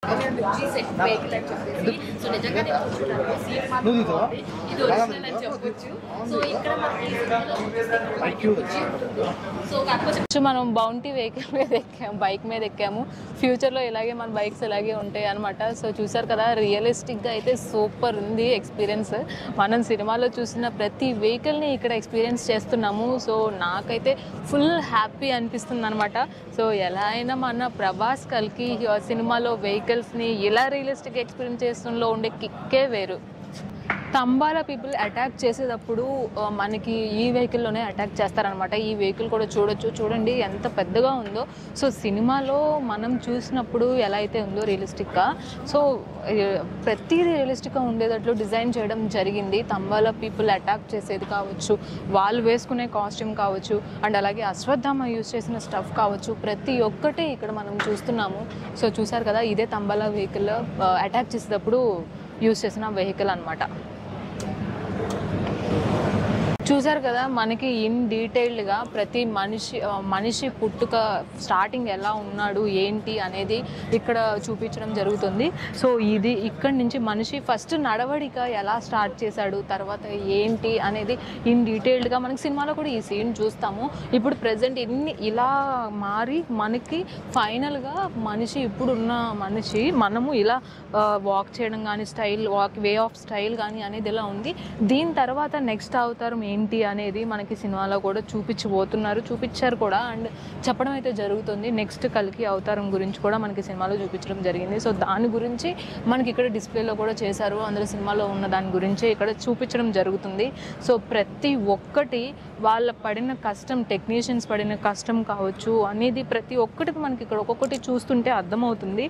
G set vehicle అని చెప్పేసి so నిజంగా నేను చూసుకున్నాను సీట్ మాత్రం నువ్వు దిగుతావా? బాగుంది. ఇది ఒరిజినల్ అని చెప్పొచ్చు సో ఇక్కడ మనకి సినిమాలో వచ్చేసి జీ ఉంటుంది సో కాకపోతే సో మనం బౌంటీ వెహికల్ మీద ఎక్కాము బైక్ మీద ఎక్కాము ఫ్యూచర్లో ఇలాగే మన బైక్స్ ఇలాగే ఉంటాయి అనమాట సో చూసారు కదా రియలిస్టిక్గా అయితే సూపర్ ఉంది ఎక్స్పీరియన్స్ మనం సినిమాలో చూసిన ప్రతి వెహికల్ని ఇక్కడ ఎక్స్పీరియన్స్ చేస్తున్నాము సో నాకైతే ఫుల్ హ్యాపీ అనిపిస్తుంది అనమాట సో ఎలా అయినా మన ప్రభాస్ కల్కి సినిమాలో వెహికల్స్ని ఎలా రియలిస్టిక్ ఎక్స్పీరియన్స్ చేస్తుందో ఉండే కిక్కే వేరు తంబాల పీపుల్ అటాక్ చేసేటప్పుడు ఆ, మనకి ఈ వెహికల్లోనే అటాక్ చేస్తారనమాట ఈ వెహికల్ కూడా చూడొచ్చు చూడండి ఎంత పెద్దగా ఉందో సో సినిమాలో మనం చూసినప్పుడు ఎలా అయితే ఉందో రియలిస్టిక్గా సో ఏ, ప్రతిదీ రియలిస్టిక్గా ఉండేటట్లు డిజైన్ చేయడం జరిగింది తంబాల పీపుల్ అటాక్ చేసేది కావచ్చు వాళ్ళు వేసుకునే కాస్ట్యూమ్ కావచ్చు అండ్ అలాగే అశ్వత్థామ యూజ్ చేసిన స్టఫ్ కావచ్చు ప్రతి ఒక్కటి ఇక్కడ మనం చూస్తున్నాము సో చూసారు కదా ఇదే తంబాల వెహికల్ అటాక్ చేసేటప్పుడు యూజ్ చేసిన వెహికల్ అన్నమాట చూసారు కదా మనకి ఇన్ డీటెయిల్డ్గా ప్రతి మనిషి ఆ, మనిషి పుట్టుక స్టార్టింగ్ ఎలా ఉన్నాడు ఏంటి అనేది ఇక్కడ చూపించడం జరుగుతుంది సో ఇది ఇక్కడి నుంచి మనిషి ఫస్ట్ నడవడిక ఎలా స్టార్ట్ చేశాడు తర్వాత ఏంటి అనేది ఇన్ డీటెయిల్డ్గా మనకి సినిమాలో కూడా ఈ సీన్ చూస్తాము ఇప్పుడు ప్రజెంట్ ఇన్ని ఇలా మారి మనకి ఫైనల్గా మనిషి ఇప్పుడున్న మనిషి మనము ఇలా వాక్ చేయడం కానీ style walk way of style కానీ అనేది ఇలా ఉంది దీని తర్వాత నెక్స్ట్ అవతారం ఏంటి అనేది మనకి సినిమాలో కూడా చూపించబోతున్నారు చూపించారు కూడా అండ్ చెప్పడం అయితే జరుగుతుంది నెక్స్ట్ కలికి అవతారం గురించి కూడా మనకి సినిమాలో చూపించడం జరిగింది సో దాని గురించి మనకి ఇక్కడ డిస్ప్లేలో కూడా చేశారు అందులో సినిమాలో ఉన్న దాని గురించి ఇక్కడ చూపించడం జరుగుతుంది సో ప్రతి ఒక్కటి వాళ్ళ పడిన కష్టం టెక్నీషియన్స్ పడిన కష్టం కావచ్చు అనేది ప్రతి ఒక్కటి మనకి ఇక్కడ ఒక్కొక్కటి చూస్తుంటే అర్థమవుతుంది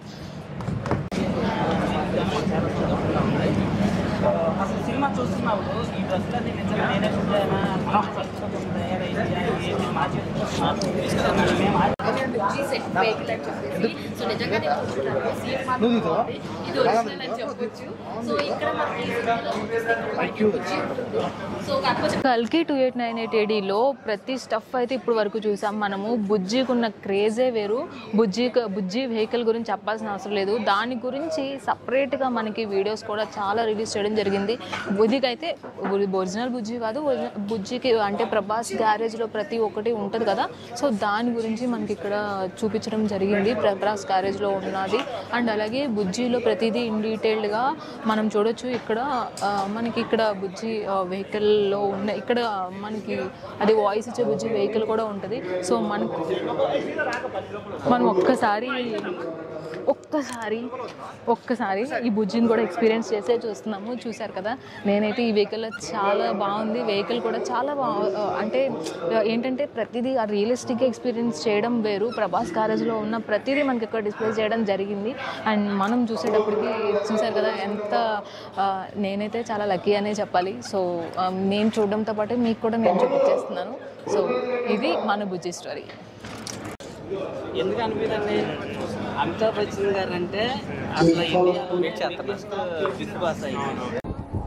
అసలు సినిమా చూస్తున్నప్పుడు ఈ డ్రెస్ అది నిజంగా నేనే చూడలేనా ఫస్ట్ తయారైంది ఏంటి మా చేతితో మేము జీ సెట్ వెహికల్ అని చెప్పేసి సో నిజంగా నేను చూసుకున్నాను సీట్ మాత్రం నువ్వు దిగుతావా? బాగుంది. ఇది ఒరిజినల్ అని చెప్పొచ్చు సో ఇక్కడ మనకి సినిమాలో వచ్చేసి జీ ఉంటుంది సో కాకపోతే కల్కి టూ ఎయిట్ నైన్ ఎయిట్ ఏడీలో ప్రతి స్టఫ్ అయితే ఇప్పుడు వరకు చూసాం మనము బుజ్జికున్న క్రేజే వేరు బుజ్జి బుజ్జి వెహికల్ గురించి చెప్పాల్సిన అవసరం లేదు దాని గురించి సపరేట్గా మనకి వీడియోస్ కూడా చాలా రిలీజ్ చేయడం జరిగింది బుజ్జికైతే ఒరిజినల్ బుజ్జి కాదు ఒరిజినల్ బుజ్జికి అంటే ప్రభాస్ గ్యారేజ్లో ప్రతి ఒక్కటి ఉంటుంది కదా సో దాని గురించి మనకి ఇక్కడ చూపించడం జరిగింది ప్రభాస్ గ్యారేజ్లో ఉన్నది అండ్ అలాగే బుజ్జిలో ప్రతిదీ ఇన్ డీటెయిల్డ్గా మనం చూడొచ్చు ఇక్కడ ఆ, మనకి ఇక్కడ బుజ్జి వెహికల్లో ఉన్న ఇక్కడ మనకి అది వాయిస్ ఇచ్చే బుజ్జి వెహికల్ కూడా ఉంటుంది సో మనకు మనం ఒక్కసారి ఒక్కసారి ఒక్కసారి ఈ బుజ్జిని కూడా ఎక్స్పీరియన్స్ చేసే చూస్తున్నాము చూశారు కదా నేనైతే ఈ వెహికల్ చాలా బాగుంది వెహికల్ కూడా చాలా బా అంటే ఏంటంటే ప్రతిదీ ఆ రియలిస్టిక్ ఎక్స్పీరియన్స్ చేయడం వేరు ప్రభాస్ గ్యారేజ్లో ఉన్న ప్రతిదీ మనకి ఇక్కడ డిస్ప్లే చేయడం జరిగింది అండ్ మనం చూసేటప్పటికి చూశారు కదా ఎంత ఆ, నేనైతే చాలా లక్కీ అనే చెప్పాలి సో ఆ, నేను చూడడంతో పాటు మీకు కూడా నేను చూపించేస్తున్నాను సో ఇది మన బుజ్జి స్టోరీ ఎందుకు అనిపించండి అమితాబ్ బచ్చన్ గారు అంటే అసలు ఇండియాలో ఫస్ట్ బిగ్ బాస్ అయ్యింది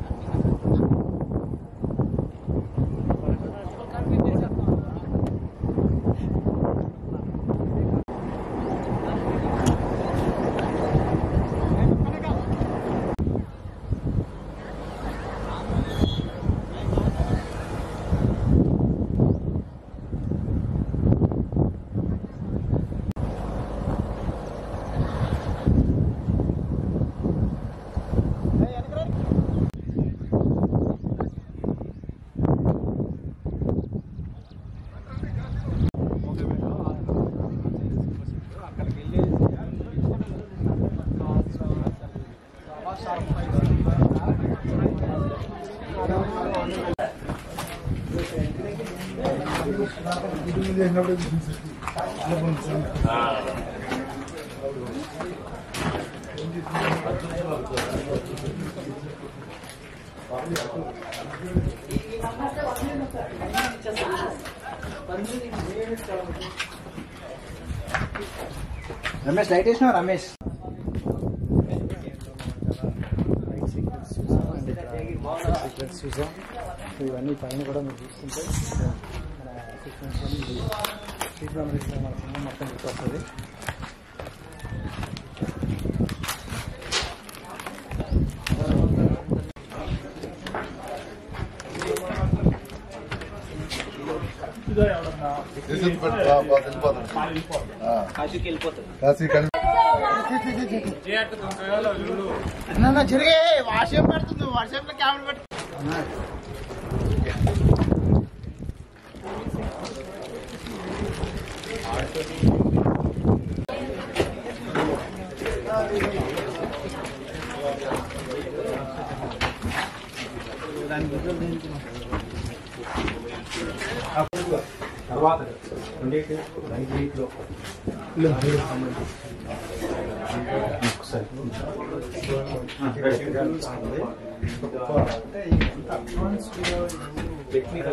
రమేష్ లైట్ వేసినావు రమేష్ చూసాం సో ఇవన్నీ పైన కూడా మీరు చూసుకుంటే మన సీక్వెన్స్ సీట్ మెమరీస్ మన సినిమా మొత్తం గుర్తొస్తుంది రిజల్ట్ పెట్టి బా- బాగా వెళ్ళిపోతాడు ఆ, కాశీకి వెళ్ళిపోతుంది కాశీ కని జరిగే వర్షం పడుతుంది వర్షంలో క్యామెరా పెట్టి తర్వాత ఉండేటి నైట్ వీక్లో టెక్నికల్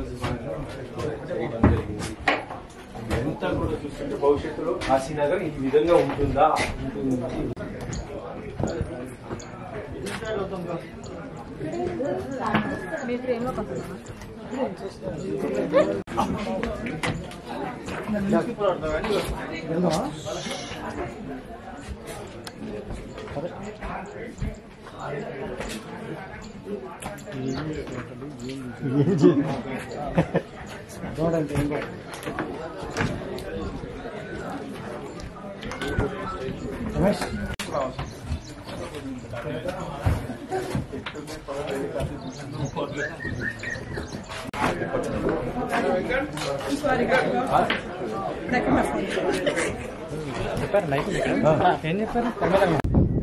ఎంత కూడా చూస్తుంటే భవిష్యత్తులో కాశీనగర్ ఈ విధంగా ఉంటుందా ఉంటుంది మీ ఫ్రేమ్లోకి వస్తుందా చూడండి ఏం కాదు. రమేష్ చెప్పారు నైట్ ఏం చెప్పారు కన్నడ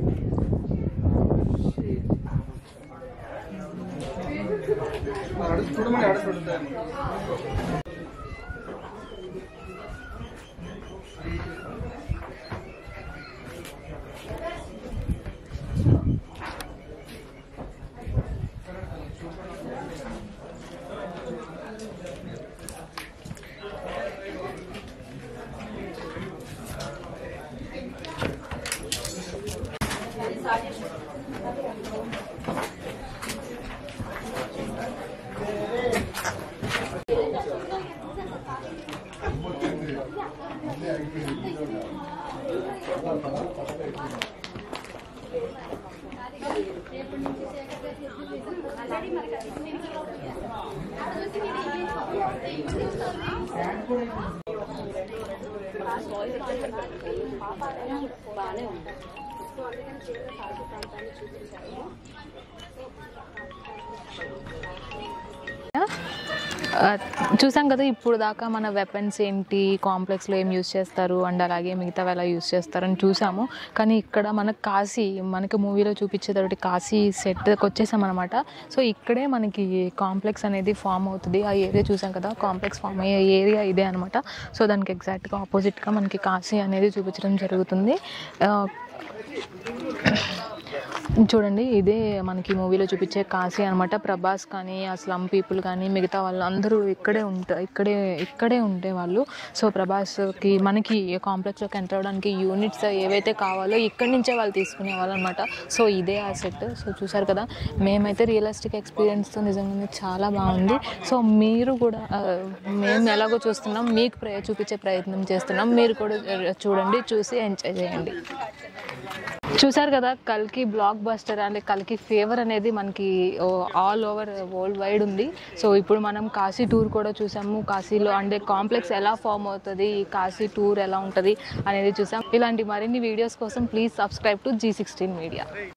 ఆ, చూసాం కదా ఇప్పుడు దాకా మన వెపన్స్ ఏంటి కాంప్లెక్స్లో ఏం యూస్ చేస్తారు అండ్ అలాగే మిగతావి ఎలా యూస్ చేస్తారు అని చూసాము కానీ ఇక్కడ మనకు కాశీ మనకి మూవీలో చూపించేటటువంటి కాశీ సెట్కి వచ్చేసాం అనమాట సో ఇక్కడే మనకి కాంప్లెక్స్ అనేది ఫామ్ అవుతుంది ఆ ఏరియా చూసాం కదా కాంప్లెక్స్ ఫామ్ అయ్యే ఏరియా ఇదే అనమాట సో దానికి ఎగ్జాక్ట్గా ఆపోజిట్గా మనకి కాశీ అనేది చూపించడం జరుగుతుంది ఆ, చూడండి ఇదే మనకి మూవీలో చూపించే కాశీ అనమాట ప్రభాస్ కానీ ఆ స్లమ్ పీపుల్ కానీ మిగతా వాళ్ళు అందరూ ఇక్కడే ఉంటా ఇక్కడే ఇక్కడే ఉండేవాళ్ళు సో ప్రభాస్కి మనకి కాంప్లెక్స్లోకి ఎంటర్ అవ్వడానికి యూనిట్స్ ఏవైతే కావాలో ఇక్కడి నుంచే వాళ్ళు తీసుకునే వాళ్ళు అనమాట సో ఇదే ఆ సెట్ సో చూసారు కదా మేమైతే రియలిస్టిక్ ఎక్స్పీరియన్స్తో నిజంగానే చాలా బాగుంది సో మీరు కూడా ఆ, మేము ఎలాగో చూస్తున్నాం మీకు ప్ర చూపించే ప్రయత్నం చేస్తున్నాం మీరు కూడా చూడండి చూసి ఎంజాయ్ చేయండి చూసారు కదా కల్కి బ్లాక్ బస్టర్ అంటే కల్కి ఫేవర్ అనేది మనకి ఆల్ ఓవర్ వరల్డ్ వైడ్ ఉంది సో ఇప్పుడు మనం కాశీ టూర్ కూడా చూసాము కాశీలో అంటే కాంప్లెక్స్ ఎలా ఫామ్ అవుతుంది ఈ కాశీ టూర్ ఎలా ఉంటుంది అనేది చూసాం ఇలాంటి మరిన్ని వీడియోస్ కోసం please subscribe to G sixteen media